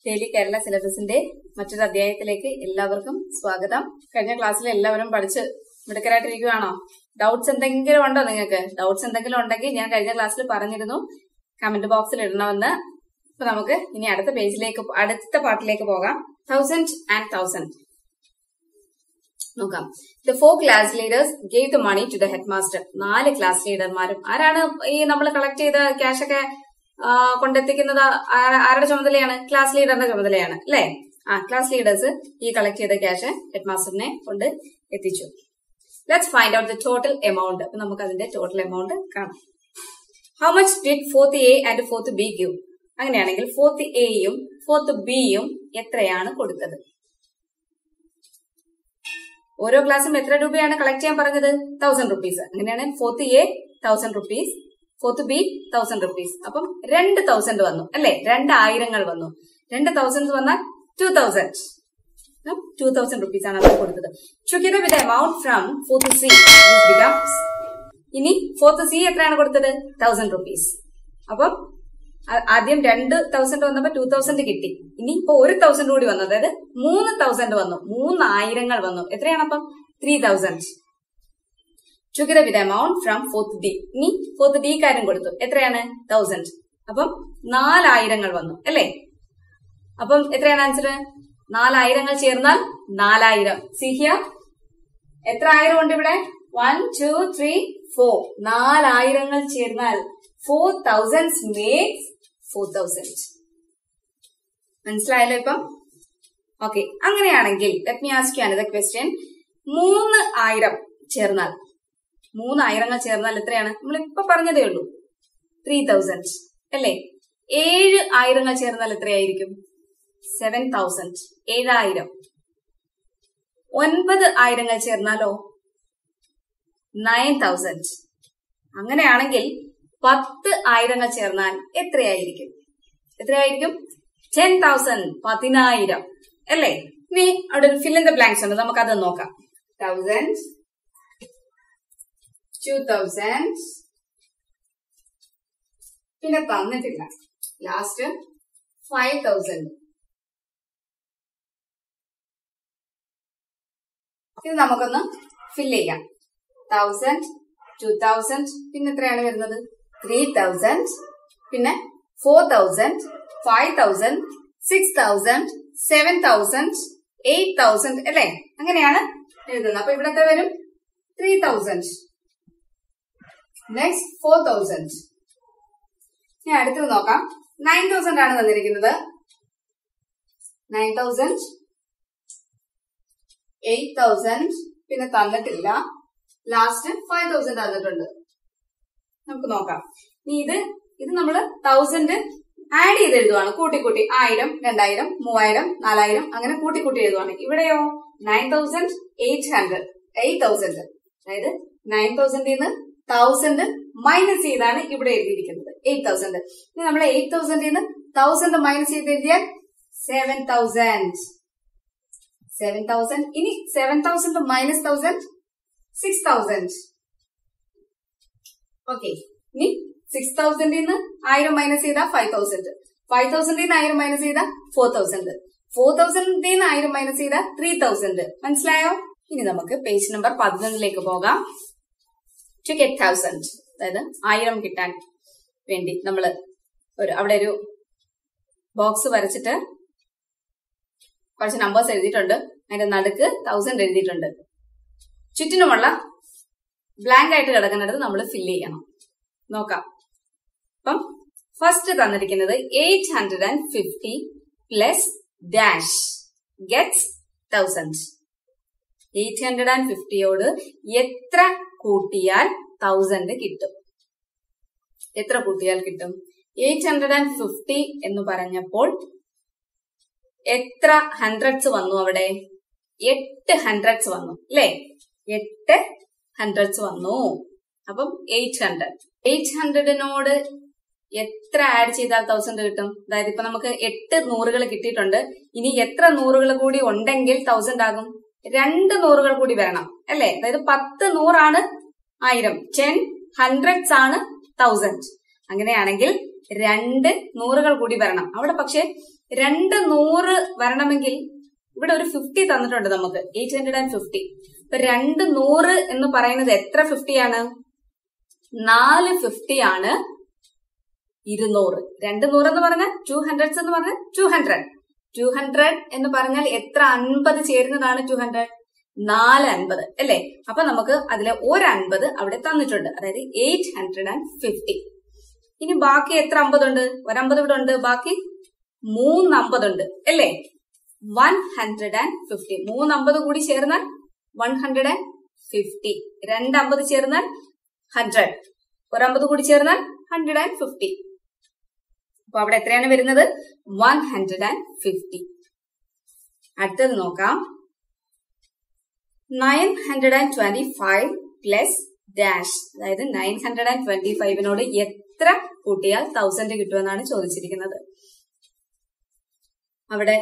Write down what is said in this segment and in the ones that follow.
daily Kerala സിലബസിന്റെ മറ്റൊരു അധ്യായത്തിലേക്ക് എല്ലാവർക്കും സ്വാഗതം കഴിഞ്ഞ ക്ലാസ്സിൽ എല്ലാവരും പഠിച്ച് മിടുക്കരായിട്ടിരിക്കുകയാണോ ഡൗട്ട്സ് എന്തെങ്കിലും ഉണ്ടോ നിങ്ങൾക്ക് ഡൗട്ട്സ് എന്തെങ്കിലും ഉണ്ടെങ്കിൽ ഞാൻ കഴിഞ്ഞ ക്ലാസ്സിൽ പറഞ്ഞിരുന്നു കമന്റ് ബോക്സിൽ ഇടണമെന്ന് അപ്പൊ നമുക്ക് ഇനി അടുത്ത പേജിലേക്ക് പോ- അടുത്ത പാട്ടിലേക്ക് പോകാം തൗസൻഡ് ആൻഡ് തൗസൻഡ് നോക്കാം the four class leaders gave the money to the head master നാല് ക്ലാസ് ലീഡർമാരും ആരാണ് ഈ നമ്മൾ കളക്ട് ചെയ്ത ക്യാഷ് ഒക്കെ ആ, കൊണ്ടെത്തിക്കുന്നത് ആ- ആരുടെ ചുമതലയാണ് ക്ലാസ് ലീഡറിന്റെ ചുമതലയാണ് അല്ലേ ആ ക്ലാസ് ലീഡേഴ്സ് ഈ കളക്ട് ചെയ്ത ക്യാഷ് ഹെഡ് മാസ്റ്ററിനെ കൊണ്ട് എത്തിച്ചു let's find out the total amount അപ്പൊ നമുക്ക് അതിന്റെ ടോട്ടൽ എമൗണ്ട് കാണാം how much did fourth A and fourth B give അങ്ങനെയാണെങ്കിൽ ഫോർത്ത് എയും ഫോർത്ത് ബിയും എത്രയാണ് കൊടുത്തത് ഓരോ ക്ലാസ്സും എത്ര രൂപയാണ് കളക്ട് ചെയ്യാൻ പറഞ്ഞത് തൗസൻഡ് റുപ്പീസ് അങ്ങനെയാണെങ്കിൽ fourth A thousand rupees fourth B thousand rupees അപ്പം രണ്ട് തൗസൻഡ് വന്നു അല്ലെ രണ്ട് ആയിരങ്ങൾ വന്നു രണ്ട് തൗസൻഡ് വന്നാൽ two thousand two thousand rupees ആണ് അവർ കൊടുത്തത് together with amount from fourth C becomes ഇനി ഫോർത്ത് സി എത്രയാണ് കൊടുത്തത് തൗസൻഡ് റുപ്പീസ് അപ്പം ആ- ആദ്യം രണ്ട് തൗസൻഡ് വന്നപ്പോ ടൂ തൗസൻഡ് കിട്ടി ഇനി ഇപ്പൊ ഒരു തൗസൻഡ് കൂടി വന്നു അതായത് മൂന്ന് തൗസൻഡ് വന്നു മൂന്നായിരങ്ങൾ വന്നു എത്രയാണ് അപ്പം three thousand together with amount from fourth D ഇനി ഫോർത്ത് ഡി കാര്യം കൊടുത്തു എത്രയാണ് തൗസൻഡ് അപ്പം നാലായിരങ്ങൾ വന്നു അല്ലേ അപ്പം എത്രയാണ് ആൻസർ നാലായിരങ്ങൾ ചേർന്നാൽ നാലായിരം സിഹിയ എത്ര ആയിരം ഉണ്ട് ഇവിടെ വൺ ടു ത്രീ ഫോർ നാലായിരങ്ങൾ ചേർന്നാൽ four thousand makes four thousand മനസ്സിലായല്ലോ ഇപ്പം ഓക്കെ അങ്ങനെയാണെങ്കിൽ let me ask you another question മൂന്ന് ആയിരം ചേർന്നാൽ മൂന്ന് ആയിരങ്ങൾ ചേർന്നാൽ എത്രയാണ് നമ്മൾ ഇപ്പൊ പറഞ്ഞതേ ഉള്ളൂ ത്രീ തൗസൻഡ് അല്ലേ ഏഴ് ആയിരങ്ങൾ ചേർന്നാൽ എത്രയായിരിക്കും സെവൻ തൗസൻഡ് ഏഴായിരം ഒൻപത് ആയിരങ്ങൾ ചേർന്നാലോ നയൻ തൗസൻഡ് അങ്ങനെയാണെങ്കിൽ പത്ത് ആയിരങ്ങൾ ചേർന്നാൽ എത്രയായിരിക്കും എത്രയായിരിക്കും ടെൻ തൗസൻഡ് പതിനായിരം അല്ലേ ഇനി അവിടെ ഒരു ഫിൽ ഇൻ ദ ബ്ലാങ്ക്സ് ഉണ്ട് നമുക്ക് അത് നോക്കാം തൗസൻഡ് ടു തൗസൻഡ് പിന്നെ തന്നിട്ടില്ല ലാസ്റ്റ് ഫൈവ് തൗസൻഡ് ഇത് നമുക്കൊന്ന് ഫില്ല് ചെയ്യാം തൗസൻഡ് ടു തൗസൻഡ് പിന്നെ എത്രയാണ് വരുന്നത് ത്രീ തൗസൻഡ് പിന്നെ four thousand five thousand six thousand seven thousand eight thousand അല്ലേ അങ്ങനെയാണ് എഴുതുന്നത് അപ്പൊ ഇവിടെ എത്ര വരും three thousand next four thousand ഞാൻ അടുത്തത് നോക്കാം നയൻ തൗസൻഡ് ആണ് തന്നിരിക്കുന്നത് നയൻ തൗസൻഡ് എയ്റ്റ് തൗസൻഡ് പിന്നെ തന്നിട്ടില്ല ലാസ്റ്റ് ഫൈവ് തൗസൻഡ് തന്നിട്ടുണ്ട് നമുക്ക് നോക്കാം ഇനി ഇത് ഇത് നമ്മൾ തൗസൻഡ് ആഡ് ചെയ്ത് എഴുതുവാണ് കൂട്ടി കൂട്ടി ആയിരം രണ്ടായിരം മൂവായിരം നാലായിരം അങ്ങനെ കൂട്ടി കൂട്ടി എഴുതുവാണ് ഇവിടെയോ nine thousand eight hundred eight thousand അതായത് നയൻ തൗസൻഡിൽ നിന്ന് തൗസൻഡ് മൈനസ് ചെയ്താണ് ഇവിടെ എഴുതിയിരിക്കുന്നത് എയ്റ്റ് തൗസൻഡ് ഇനി നമ്മൾ എയ്റ്റ് തൗസൻഡിൽ നിന്ന് തൗസൻഡ് മൈനസ് ചെയ്ത് എഴുതിയാൽ സെവൻ തൗസൻഡ് സെവൻ തൗസൻഡ് ഇനി seven thousand minus thousand six thousand okay ഇനി സിക്സ് തൗസൻഡിൽ നിന്ന് ആയിരം മൈനസ് ചെയ്താൽ ഫൈവ് തൗസൻഡ് ഫൈവ് തൗസൻഡിൽ നിന്ന് ആയിരം മൈനസ് ചെയ്താൽ ഫോർ തൗസൻഡ് ഫോർ തൗസൻഡിൽ നിന്ന് ആയിരം മൈനസ് ചെയ്താൽ ത്രീ തൗസൻഡ് മനസ്സിലായോ ഇനി നമുക്ക് പേജ് നമ്പർ പതിനൊന്നിലേക്ക് പോകാം ടു ഗെറ്റ് തൗസൻഡ് അതായത് ആയിരം കിട്ടാൻ വേണ്ടി നമ്മൾ ഒരു അവിടെ ഒരു ബോക്സ് വരച്ചിട്ട് കുറച്ച് നമ്പേഴ്സ് എഴുതിയിട്ടുണ്ട് അതിന്റെ നടുക്ക് തൗസൻഡ് എഴുതിയിട്ടുണ്ട് ചുറ്റിനുമുള്ള ബ്ലാങ്ക് ആയിട്ട് കിടക്കുന്നിടത്ത് നമ്മൾ ഫില്ല് ചെയ്യണം നോക്കാം അപ്പം ഫസ്റ്റ് തന്നിരിക്കുന്നത് eight hundred and fifty plus dash gets thousand eight hundred and ഫിഫ്റ്റിയോട് എത്ര കൂട്ടിയാൽ തൗസൻഡ് കിട്ടും എത്ര കൂട്ടിയാൽ കിട്ടും എയ്റ്റ് ഹൺഡ്രഡ് ആൻഡ് ഫിഫ്റ്റി എന്ന് പറഞ്ഞപ്പോൾ എത്ര ഹൺഡ്രഡ്സ് വന്നു അവിടെ എട്ട് ഹൺഡ്രഡ്സ് വന്നു അല്ലേ എട്ട് ഹൺഡ്രഡ്സ് വന്നു അപ്പം എയ്റ്റ് ഹൺഡ്രഡ് എയ്റ്റ് ഹൺഡ്രഡിനോട് എത്ര ആഡ് ചെയ്താൽ തൗസൻഡ് കിട്ടും അതായത് ഇപ്പൊ നമുക്ക് എട്ട് നൂറുകൾ കിട്ടിയിട്ടുണ്ട് ഇനി എത്ര നൂറുകൾ കൂടി ഉണ്ടെങ്കിൽ തൗസൻഡ് ആകും രണ്ട് നൂറുകൾ കൂടി വരണം അല്ലേ അതായത് പത്ത് നൂറാണ് ആയിരം ടെൻ ഹൺഡ്രഡ്സ് ആണ് തൗസൻഡ് അങ്ങനെയാണെങ്കിൽ രണ്ട് നൂറുകൾ കൂടി വരണം അവിടെ പക്ഷെ രണ്ട് നൂറ് വരണമെങ്കിൽ ഇവിടെ ഒരു ഫിഫ്റ്റി തന്നിട്ടുണ്ട് നമുക്ക് എയ്റ്റ് ഹൺഡ്രഡ് ആൻഡ് ഫിഫ്റ്റി ഇപ്പൊ രണ്ട് നൂറ് എന്ന് പറയുന്നത് എത്ര ഫിഫ്റ്റിയാണ് നാല് ഫിഫ്റ്റി ആണ് ഇരുന്നൂറ് രണ്ട് നൂറ് എന്ന് പറഞ്ഞാൽ ടു ഹൺഡ്രഡ്സ് എന്ന് പറഞ്ഞാൽ ടു ഹൺഡ്രഡ് ടു ഹൺഡ്രഡ് എന്ന് പറഞ്ഞാൽ എത്ര അൻപത് ചേരുന്നതാണ് ടു ഹൺഡ്രഡ് നാല് അൻപത് അല്ലേ അപ്പൊ നമുക്ക് അതിലെ ഒരു അൻപത് അവിടെ തന്നിട്ടുണ്ട് അതായത് എയ്റ്റ് ഹൺഡ്രഡ് ആൻഡ് ഫിഫ്റ്റി ഇനി ബാക്കി എത്ര അമ്പതുണ്ട് ഒരമ്പത് ഇവിടെ ഉണ്ട് ബാക്കി മൂന്ന് അമ്പതുണ്ട് അല്ലേ വൺ ഹൺഡ്രഡ് ആൻഡ് ഫിഫ്റ്റി മൂന്ന് അമ്പത് കൂടി ചേർന്നാൽ വൺ ഹൺഡ്രഡ് ആൻഡ് ഫിഫ്റ്റി രണ്ട് അമ്പത് ചേർന്നാൽ ഹൺഡ്രഡ് ഒരമ്പത് കൂടി ചേർന്നാൽ ഹൺഡ്രഡ് ആൻഡ് ഫിഫ്റ്റി അപ്പൊ അവിടെ എത്രയാണ് വരുന്നത് വൺ ഹൺഡ്രഡ് ആൻഡ് ഫിഫ്റ്റി അടുത്തത് നോക്കാം nine hundred and twenty five plus dash അതായത് നയൻ ഹൺഡ്രഡ് ആൻഡ് ട്വന്റി ഫൈവിനോട് എത്ര കൂട്ടിയാൽ തൗസൻഡ് കിട്ടുമെന്നാണ് ചോദിച്ചിരിക്കുന്നത് അവിടെ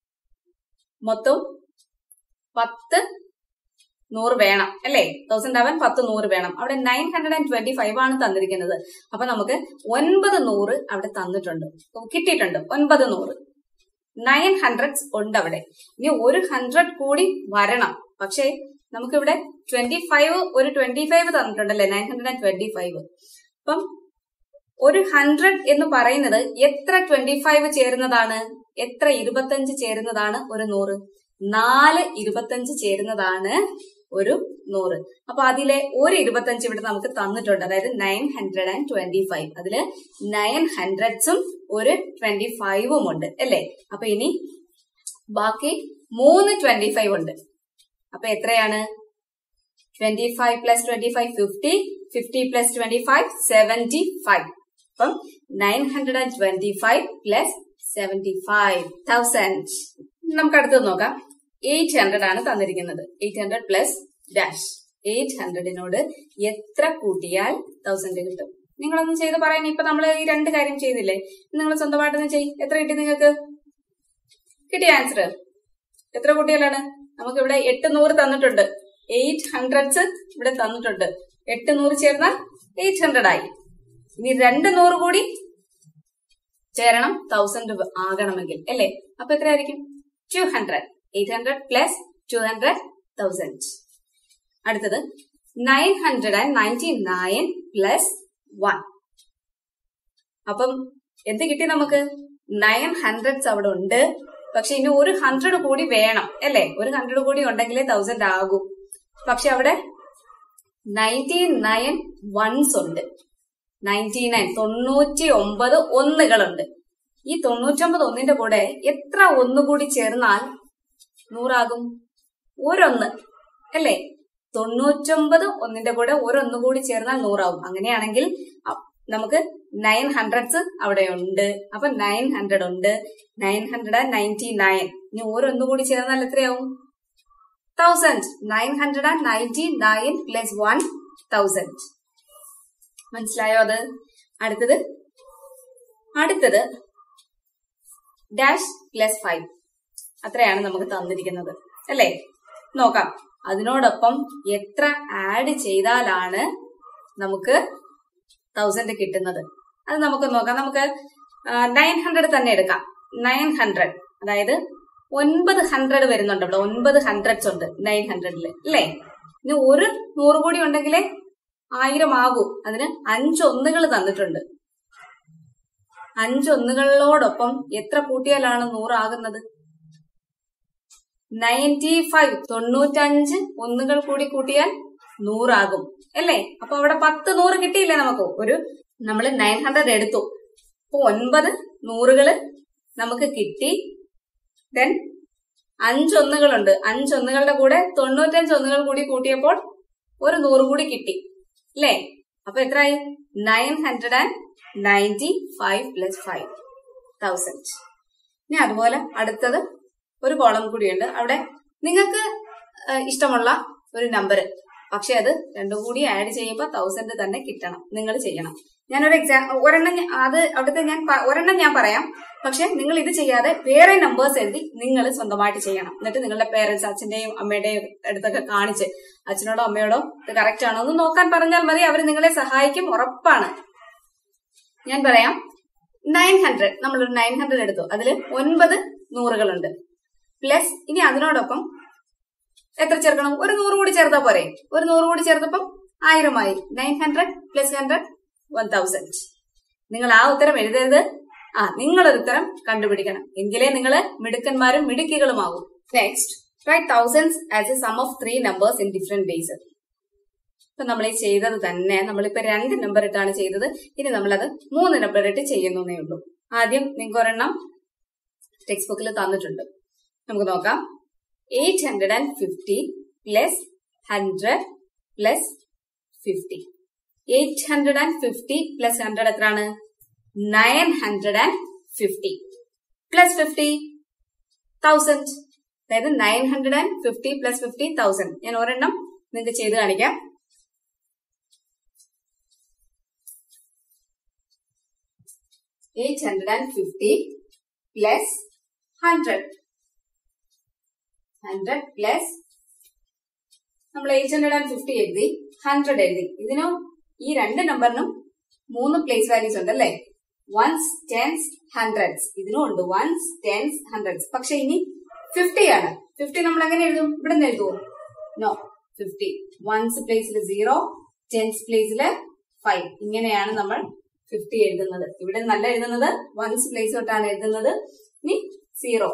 മൊത്തം പത്ത് നൂറ് വേണം അല്ലേ തൗസൻഡ് ആവാൻ പത്ത് നൂറ് വേണം അവിടെ nine hundred and twenty five ആണ് തന്നിരിക്കുന്നത് അപ്പൊ നമുക്ക് ഒൻപത് നൂറ് അവിടെ തന്നിട്ടുണ്ട് കിട്ടിയിട്ടുണ്ട് ഒൻപത് നൂറ് നയൻ ഹൺഡ്രഡ്സ് ഉണ്ട് അവിടെ ഇനി ഒരു ഹൺഡ്രഡ് കൂടി വരണം പക്ഷേ നമുക്കിവിടെ ട്വന്റി ഫൈവ് ഒരു ട്വന്റി ഫൈവ് തന്നിട്ടുണ്ടല്ലേ nine hundred and twenty five അപ്പം ഒരു ഹൺഡ്രഡ് എന്ന് പറയുന്നത് എത്ര ട്വന്റി ഫൈവ് ചേരുന്നതാണ് എത്ര ഇരുപത്തഞ്ച് ചേരുന്നതാണ് ഒരു നൂറ് നാല് ഇരുപത്തഞ്ച് ചേരുന്നതാണ് ഒരു നൂറ് അപ്പൊ അതിലെ ഒരു ഇരുപത്തഞ്ച് ഇവിടെ നമുക്ക് തന്നിട്ടുണ്ട് അതായത് nine hundred and twenty five അതില് നയൻ ഹൺഡ്രഡ്സും ഒരു ട്വന്റി ഫൈവും ഉണ്ട് അല്ലേ അപ്പൊ ഇനി ബാക്കി മൂന്ന് ട്വന്റി ഫൈവ് ഉണ്ട് അപ്പൊ എത്രയാണ് twenty five plus twenty five fifty fifty plus twenty five seventy five അപ്പം nine hundred and twenty five plus seventy five thousand നമുക്ക് അടുത്തത് നോക്കാം എയ്റ്റ് ഹൺഡ്രഡ് ആണ് തന്നിരിക്കുന്നത് eight hundred plus dash eight ഹൺഡ്രഡിനോട് എത്ര കൂട്ടിയാൽ തൗസൻഡ് കിട്ടും നിങ്ങളൊന്നും ചെയ്ത് പറയാൻ ഇപ്പൊ നമ്മൾ ഈ രണ്ട് കാര്യം ചെയ്തില്ലേ നിങ്ങൾ സ്വന്തമായിട്ടൊന്ന് ചെയ് എത്ര കിട്ടി നിങ്ങൾക്ക് കിട്ടിയ ആൻസർ എത്ര കൂട്ടിയാലാണ് നമുക്ക് ഇവിടെ എട്ട് നൂറ് തന്നിട്ടുണ്ട് എയ്റ്റ് ഹൺഡ്രഡ്സ് ഇവിടെ തന്നിട്ടുണ്ട് എട്ട് നൂറ് ചേർന്നാൽ എയ്റ്റ് ഹൺഡ്രഡ് ആയി ഇനി രണ്ട് നൂറ് കൂടി ചേരണം തൗസൻഡ് ആകണമെങ്കിൽ അല്ലേ അപ്പൊ എത്രയായിരിക്കും two hundred eight hundred plus two hundred thousand അടുത്തത് nine hundred and ninety nine plus one അപ്പം എന്ത് കിട്ടി നമുക്ക് നയൻ ഹൺഡ്രഡ്സ് അവിടെ ഉണ്ട് പക്ഷെ ഇനി ഒരു ഹൺഡ്രഡ് കൂടി വേണം അല്ലേ ഒരു ഹൺഡ്രഡ് കൂടി ഉണ്ടെങ്കിലേ തൗസൻഡ് ആകൂ പക്ഷെ അവിടെ നയൻറ്റി നയൻ വൺസ് ഉണ്ട് നയൻറ്റി നയൻ തൊണ്ണൂറ്റി ഒമ്പത് ഒന്നുകളുണ്ട് ഈ തൊണ്ണൂറ്റൊമ്പത് ഒന്നിന്റെ കൂടെ എത്ര ഒന്നുകൂടി ചേർന്നാൽ നൂറാകും ഒരൊന്ന് അല്ലേ തൊണ്ണൂറ്റൊമ്പത് ഒന്നിന്റെ കൂടെ ഒരൊന്നു കൂടി ചേർന്നാൽ നൂറാവും അങ്ങനെയാണെങ്കിൽ അ- നമുക്ക് നയൻ ഹൺഡ്രഡ്സ് അവിടെ ഉണ്ട് അപ്പൊ നയൻ ഹൺഡ്രഡ് ഉണ്ട് nine hundred and ninety nine ഇനി ഓരോന്നു കൂടി ചേർന്നാൽ എത്രയാവും thousand nine hundred and ninety nine plus one thousand മനസ്സിലായോ അത് അടുത്തത് അടുത്തത് ഡാഷ് പ്ലസ് ഫൈവ് അത്രയാണ് നമുക്ക് തന്നിരിക്കുന്നത് അല്ലേ നോക്കാം അതിനോടൊപ്പം എത്ര ആഡ് ചെയ്താലാണ് നമുക്ക് തൗസൻഡ് കിട്ടുന്നത് അത് നമുക്ക് നോക്കാം നമുക്ക് നയൻ ഹൺഡ്രഡ് തന്നെ എടുക്കാം നയൻ ഹൺഡ്രഡ് അതായത് ഒൻപത് ഹൺഡ്രഡ് വരുന്നുണ്ട് ഇവിടെ ഒൻപത് ഹൺഡ്രഡ്സ് ഉണ്ട് നയൻ ഹൺഡ്രഡില് അല്ലേ ഇനി ഒരു നൂറ് കൂടി ഉണ്ടെങ്കിലേ ആയിരം ആകൂ അതിന് അഞ്ചൊന്നുകൾ തന്നിട്ടുണ്ട് അഞ്ചൊന്നുകളോടൊപ്പം എത്ര കൂട്ടിയാലാണ് നൂറാകുന്നത് നയൻറ്റി ഫൈവ് തൊണ്ണൂറ്റഞ്ച് ഒന്നുകൾ കൂടി കൂട്ടിയാൽ നൂറാകും അല്ലേ അപ്പൊ അവിടെ പത്ത് നൂറ് കിട്ടിയില്ലേ നമുക്ക് ഒരു നമ്മൾ നയൻ ഹൺഡ്രഡ് എടുത്തു അപ്പൊ ഒൻപത് നൂറുകള് നമുക്ക് കിട്ടി ദെൻ അഞ്ചൊന്നുകളുണ്ട് അഞ്ചൊന്നുകളുടെ കൂടെ തൊണ്ണൂറ്റഞ്ച് ഒന്നുകൾ കൂടി കൂട്ടിയപ്പോൾ ഒരു നൂറ് കൂടി കിട്ടി അല്ലേ അപ്പൊ എത്രയായി nine hundred and ninety five plus five thousand ഇനി അതുപോലെ അടുത്തത് ഒരു കോളം കൂടിയുണ്ട് അവിടെ നിങ്ങൾക്ക് ഏഹ്, ഇഷ്ടമുള്ള ഒരു നമ്പർ പക്ഷെ അത് രണ്ടും കൂടി ആഡ് ചെയ്യുമ്പോൾ തൗസൻഡ് തന്നെ കിട്ടണം നിങ്ങൾ ചെയ്യണം ഞാനൊരു എക്സാം ഒരെണ്ണം ഞാൻ- അത് അവിടുത്തെ ഞാൻ പ- ഒരെണ്ണം ഞാൻ പറയാം പക്ഷെ നിങ്ങൾ ഇത് ചെയ്യാതെ വേറെ നമ്പേഴ്സ് എഴുതി നിങ്ങൾ സ്വന്തമായിട്ട് ചെയ്യണം എന്നിട്ട് നിങ്ങളുടെ പേരൻസ് അച്ഛന്റെയും അമ്മയുടെയും അടുത്തൊക്കെ കാണിച്ച് അച്ഛനോടോ അമ്മയോടോ ഇത് കറക്റ്റ് ആണോ എന്ന് നോക്കാൻ പറഞ്ഞാൽ മതി അവർ നിങ്ങളെ സഹായിക്കും ഉറപ്പാണ് ഞാൻ പറയാം നയൻ ഹൺഡ്രഡ് നമ്മളൊരു നയൻ ഹൺഡ്രഡ് എടുത്തു അതിൽ ഒൻപത് നൂറുകളുണ്ട് പ്ലസ് ഇനി അതിനോടൊപ്പം എത്ര ചേർക്കണം ഒരു നൂറ് കൂടി ചേർത്താ പോരെ ഒരു നൂറ് കൂടി ചേർത്തപ്പം ആയിരമായി nine hundred plus hundred one thousand നിങ്ങൾ ആ ഉത്തരം എഴുതരുത് ആ നിങ്ങളൊരു ഉത്തരം കണ്ടുപിടിക്കണം എങ്കിലേ നിങ്ങൾ മിടുക്കന്മാരും മിടുക്കികളുമാകും next write thousands as a sum of three numbers in different base ഇപ്പൊ നമ്മൾ ഈ ചെയ്തത് തന്നെ നമ്മളിപ്പോ രണ്ട് നമ്പർ ഇട്ടാണ് ചെയ്തത് ഇനി നമ്മളത് മൂന്ന് നമ്പർ ഇട്ട് ചെയ്യുന്നേ ഉള്ളൂ ആദ്യം നിങ്ങൾക്ക് ഒരെണ്ണം ടെക്സ്റ്റ് ബുക്കിൽ തന്നിട്ടുണ്ട് നമുക്ക് നോക്കാം eight hundred and fifty plus hundred plus fifty eight hundred and fifty plus hundred എത്രയാണ് nine hundred and fifty plus fifty thousand അതായത് nine hundred and fifty plus fifty thousand ഞാൻ ഒരെണ്ണം നിങ്ങൾക്ക് ചെയ്ത് കാണിക്കാം eight hundred and fifty plus hundred hundred plus നമ്മൾ eight hundred and fifty എഴുതി hundred എഴുതി ഇതിനോ ഈ രണ്ട് നമ്പറിനും മൂന്ന് പ്ലേസ് വാല്യൂസ് ഉണ്ട് അല്ലേ വൺസ് ടെൻസ് ഹൺഡ്രഡ്സ് ഇതിനും ഉണ്ട് വൺസ് ടെൻസ് ഹൺഡ്രഡ്സ് പക്ഷെ ഇനി ഫിഫ്റ്റി ആണ് ഫിഫ്റ്റി നമ്മൾ എങ്ങനെ എഴുതും ഇവിടെ നിന്ന് എഴുതുമോ നോ ഫിഫ്റ്റി വൺസ് പ്ലേസിൽ സീറോ ടെൻസ് പ്ലേസിൽ ഫൈവ് ഇങ്ങനെയാണ് നമ്മൾ ഫിഫ്റ്റി എഴുതുന്നത് ഇവിടെ നല്ല എഴുതുന്നത് വൺസ് പ്ലേസ് തൊട്ടാണ് എഴുതുന്നത് ഇനി zero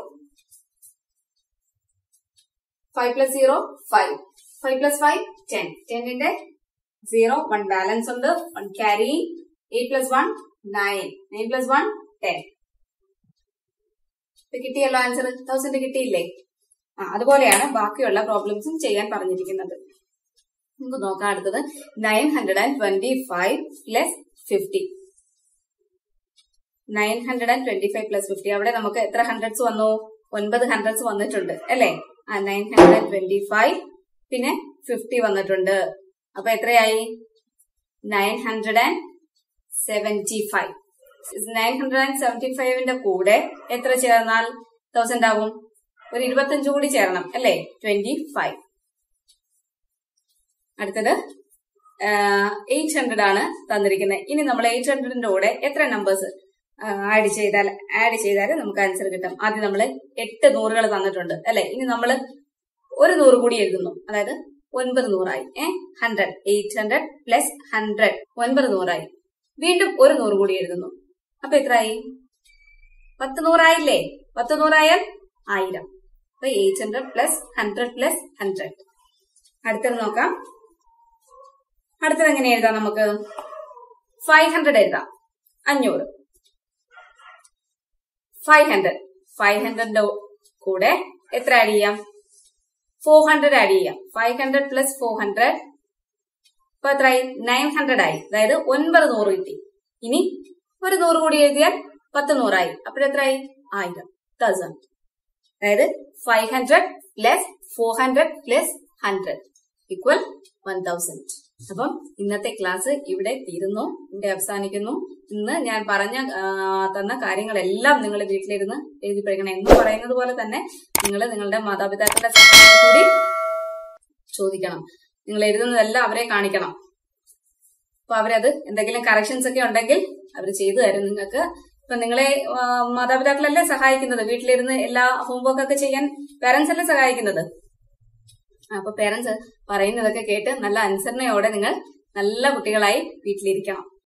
five plus zero five five plus five ten ടെന്നിന്റെ സീറോ വൺ ബാലൻസ് ഉണ്ട് one carry eight plus one nine nine plus one ten ഇത് കിട്ടിയല്ലോ ആൻസർ തൗസൻഡ് കിട്ടിയില്ലേ ആ അതുപോലെയാണ് ബാക്കിയുള്ള പ്രോബ്ലംസും ചെയ്യാൻ പറഞ്ഞിരിക്കുന്നത് നമുക്ക് നോക്കാം അടുത്തത് nine hundred and twenty five plus fifty nine hundred and twenty five plus fifty അവിടെ നമുക്ക് എത്ര ഹൺഡ്രഡ്സ് വന്നു ഒൻപത് ഹൺഡ്രഡ്സ് വന്നിട്ടുണ്ട് അല്ലേ ആ nine hundred and twenty five പിന്നെ ഫിഫ്റ്റി വന്നിട്ടുണ്ട് അപ്പൊ എത്രയായി nine hundred and seventy five nine hundred and seventy ഫൈവിന്റെ കൂടെ എത്ര ചേർന്നാൽ തൗസൻഡ് ആവും ഒരു ഇരുപത്തഞ്ച് കൂടി ചേരണം അല്ലേ ട്വന്റി ഫൈവ് അടുത്തത് എയ്റ്റ് ഹൺഡ്രഡ് ആണ് തന്നിരിക്കുന്നത് ഇനി നമ്മൾ എയ്റ്റ് ഹൺഡ്രഡിന്റെ കൂടെ എത്ര നമ്പേഴ്സ് ആഡ് ചെയ്താൽ ആഡ് ചെയ്താൽ നമുക്ക് ആൻസർ കിട്ടും ആദ്യം നമ്മൾ എട്ട് നൂറുകൾ തന്നിട്ടുണ്ട് അല്ലെ ഇനി നമ്മൾ ഒരു നൂറ് കൂടി എഴുതുന്നു അതായത് ഒൻപത് നൂറായി a hundred eight hundred plus hundred ഒൻപത് നൂറായി വീണ്ടും ഒരു നൂറ് കൂടി എഴുതുന്നു അപ്പൊ എത്രയായി പത്ത് നൂറായില്ലേ പത്ത് നൂറായാൽ ആയിരം അപ്പൊ eight hundred plus hundred plus hundred അടുത്തത് നോക്കാം അടുത്തത് എങ്ങനെ എഴുതാം നമുക്ക് ഫൈവ് ഹൺഡ്രഡ് എഴുതാം അഞ്ഞൂറ് ഫൈവ് ഹൺഡ്രഡ് ഫൈവ് ഹൺഡ്രഡിന്റെ കൂടെ എത്ര ആഡ് ചെയ്യാം ഫോർ ഹൺഡ്രഡ് ആഡ് ചെയ്യാം five hundred plus four hundred ഇപ്പൊ എത്രയായി നയൻ ഹൺഡ്രഡ് ആയി അതായത് ഒൻപത് നൂറ് കിട്ടി ഇനി ഒരു നൂറ് കൂടി എഴുതിയാൽ പത്ത് നൂറായി അപ്പോഴെത്രയായി ആയിരം തൗസൻഡ് അതായത് five hundred plus four hundred plus hundred equal one thousand അപ്പം ഇന്നത്തെ ക്ലാസ് ഇവിടെ തീരുന്നു ഇവിടെ അവസാനിക്കുന്നു ഇന്ന് ഞാൻ പറഞ്ഞ ആ, തന്ന കാര്യങ്ങളെല്ലാം നിങ്ങൾ വീട്ടിലിരുന്ന് എഴുതി പഠിക്കണം എന്ന് പറയുന്നത് പോലെ തന്നെ നിങ്ങൾ നിങ്ങളുടെ മാതാപിതാക്കളുടെ സഹായം കൂടി ചോദിക്കണം നിങ്ങൾ എഴുതുന്നതെല്ലാം അവരെ കാണിക്കണം അപ്പൊ അവരത് എന്തെങ്കിലും കറക്ഷൻസ് ഒക്കെ ഉണ്ടെങ്കിൽ അവർ ചെയ്തു തരും നിങ്ങൾക്ക് ഇപ്പൊ നിങ്ങളെ ആ, മാതാപിതാക്കളല്ലേ സഹായിക്കുന്നത് വീട്ടിലിരുന്ന് എല്ലാ ഹോംവർക്ക് ഒക്കെ ചെയ്യാൻ പേരൻസ് അല്ലേ സഹായിക്കുന്നത് അപ്പൊ പേരൻസ് പറയുന്നതൊക്കെ കേട്ട് നല്ല അനുസരണയോടെ നിങ്ങൾ നല്ല കുട്ടികളായി വീട്ടിലിരിക്കണം